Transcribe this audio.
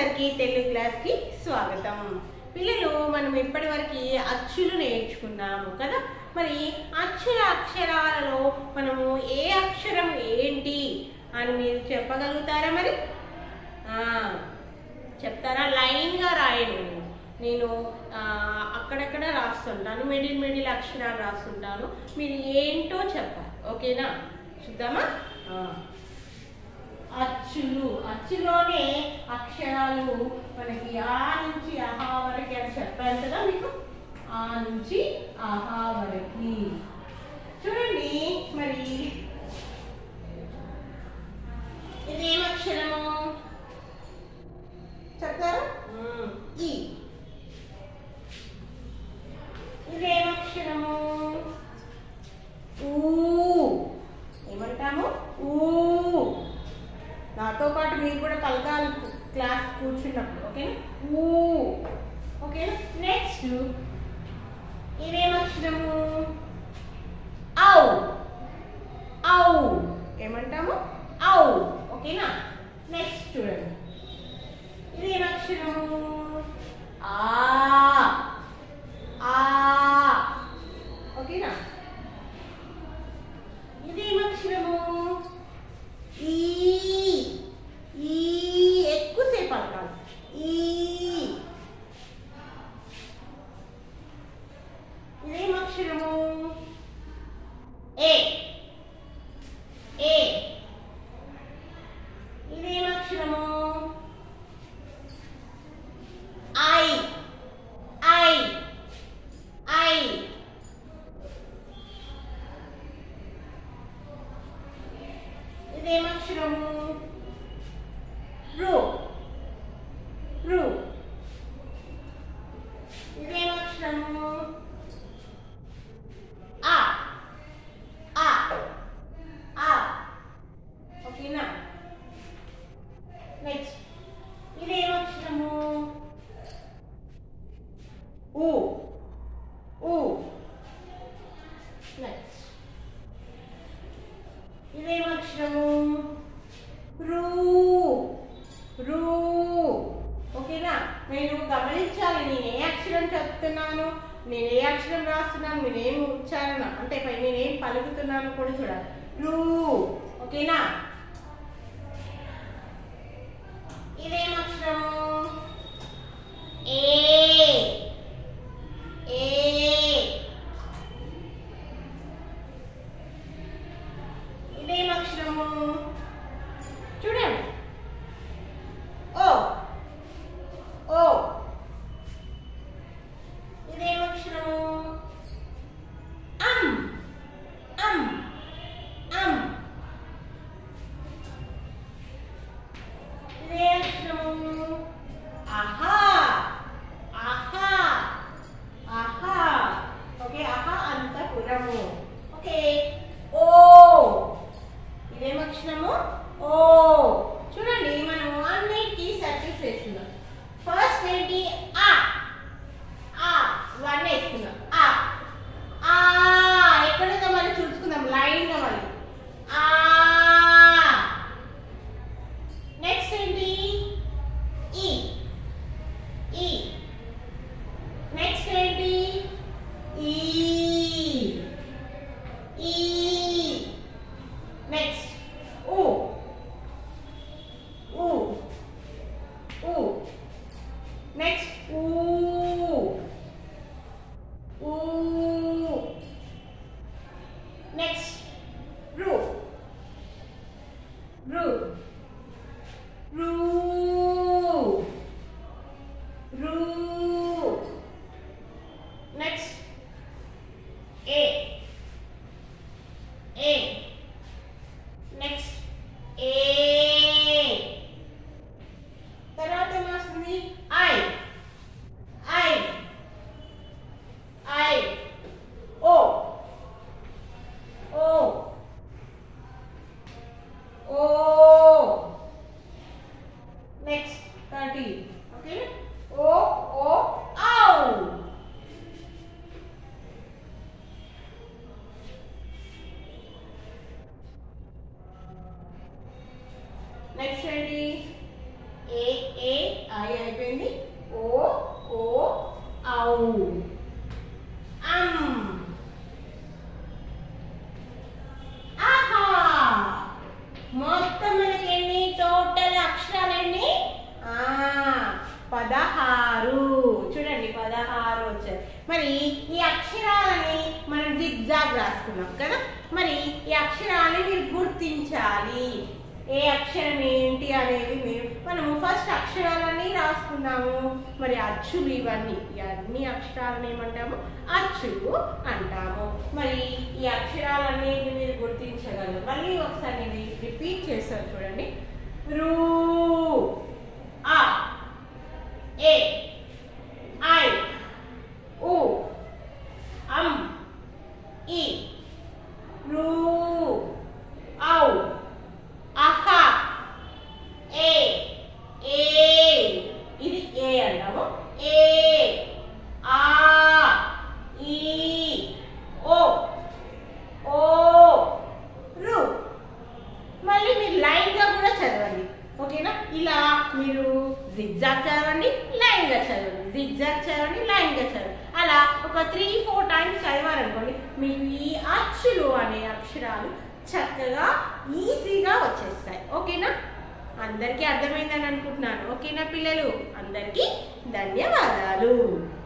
అందరికీ తెలుగు క్లాస్కి స్వాగతం పిల్లలు మనం ఇప్పటివరకు అచ్చులు నేర్చుకున్నాము కదా మరి అచ్చుల అక్షరాలలో మనము ఏ అక్షరం ఏంటి అని మీరు చెప్పగలుగుతారా మరి ఆ, చెప్తారా లైన్గా రాయండి నేను ఆ, అక్కడక్కడ రాస్తుంటాను మిడిల్ మిడిల్ అక్షరాలు రాస్తుంటాను మీరు ఏంటో చెప్పాలి ఓకేనా చూద్దామా ఆ. అచ్చులు అచ్చులోనే అక్షరాలు మనకి ఆ నుంచి అహా వరకు అని చెప్పాను కదా మీకు ఆ నుంచి అహా వరకు చూడండి మరి ఇది ఏం అక్షరము చెప్తారా మ్మ్. ఈ ఇది ఏం అక్షరము ఊ ఏమంటాము ఊ నాతో పాటు మీరు కూడా పలకాలి క్లాస్ కూర్చున్నప్పుడు ఓకే ఊ ఓకే నెక్స్ట్ ఇదేం అక్షరము ఔ ఔ ఏమంటాము ఔ ఓకేనా నెక్స్ట్ చూడండి ఇదేం అక్షరము ఆ ఆ ఓకేనా ఇదేం అక్షరము ఈ ఈ ఎక్కువసేపు పలకాలి ఈ ఇదేం అక్షరము ఏ ఏ ఇదేం అక్షరము ఐ ఐ ఐ ఇదేం అక్షరము రు రు ఇదేం అక్షరము ఆ ఆ ఆ ఓకేనా నెక్స్ట్ ఇదేం అక్షరము ఊ ఊ నెక్స్ట్ ఇదేం అక్షరము రూ రూ ఓకేనా నేను గమనించాలి నేను ఏ అక్షరం చెప్తున్నాను నేను ఏ అక్షరం రాస్తున్నాను నేను ఏం ఉచ్చారణ అంటే పై నేను ఏం పలుకుతున్నాను కూడా చూడాలి రూ ఓకేనా ఇదేం అక్షరము ఏ ఏ ఇదేం అక్షరము చూడండి ఓ ఓ ఇదేం అక్షరము అమ్ అమ్ అమ్ ఇదే అక్షరము ఆహా ఆహా ఆహా ఓకే ఆహా అంతపురము ఓకే ఓ ఇదేం అక్షరము ఓ చూడండి మనం అన్నిటికీ సర్కిల్స్ వేస్తున్నాం ఫస్ట్ ఏంటి ఆ ఆ వన్ వేసుకుందాం ఆ ఆ ఎక్కడుందో మరి చూసుకుందాం లైన్గా మరి ఆ నెక్స్ట్ ఏంటి ఈ ఈ నెక్స్ట్ ఏంటి ఈ ఈ నెక్స్ట్ ఊ ఊ ఊ నెక్స్ట్ ఊ ఊ నెక్స్ట్ రు రు రు రు నెక్స్ట్ ఏ ఏ నెక్స్ట్ ఏ తర్వాత ఏమొస్తుంది ఐ ఐ ఐ ఓ ఓ ఓ నెక్స్ట్ థర్టీ ఓకే ఓ ఓ ఔ నెక్స్ట్ ఏంటి ఏ ఏ ఏంటి ఓ ఓ ఔ అమ్ ఆహా మొత్తం మనకి ఎన్ని టోటల్ అక్షరాలన్నీ ఆ, పదహారు చూడండి పదహారు వచ్చాయి మరి ఈ అక్షరాలని మనం జిగ్జాగ్ రాసుకున్నాం కదా మరి ఈ అక్షరాలని మీరు గుర్తించాలి ఏ అక్షరం ఏంటి అనేది మీరు మనము ఫస్ట్ అక్షరాలన్నీ రాసుకున్నాము మరి అచ్చులు ఇవన్నీ ఈ అన్ని అక్షరాలను ఏమంటాము అచ్చులు అంటాము మరి ఈ అక్షరాలన్నీ మీరు గుర్తించగలరు మళ్ళీ ఒకసారి నేను రిపీట్ చేస్తాను చూడండి రూ ఆ ఏ ఐ ఉ అమ్ ఈ రూ ఔ అహ ఏ ఏ ఇది ఏ అంటాము ఏ ఆ ఈ ఓ ఓ రు మళ్ళీ మీరు లైన్గా కూడా చదవండి ఓకేనా ఇలా మీరు జిగ్జాగ్ చదవండి లైన్గా చదవండి జిగ్జాగ్ చదవండి లైన్గా చదవండి అలా ఒక త్రీ ఫోర్ టైమ్స్ చదివారనుకోండి మీకు ఈ అచ్చులు అనే అక్షరాలు చక్కగా ఈజీగా వచ్చేస్తాయి ఓకేనా అందరికీ అర్థమైందని అనుకుంటున్నాను ఓకేనా పిల్లలు అందరికీ ధన్యవాదాలు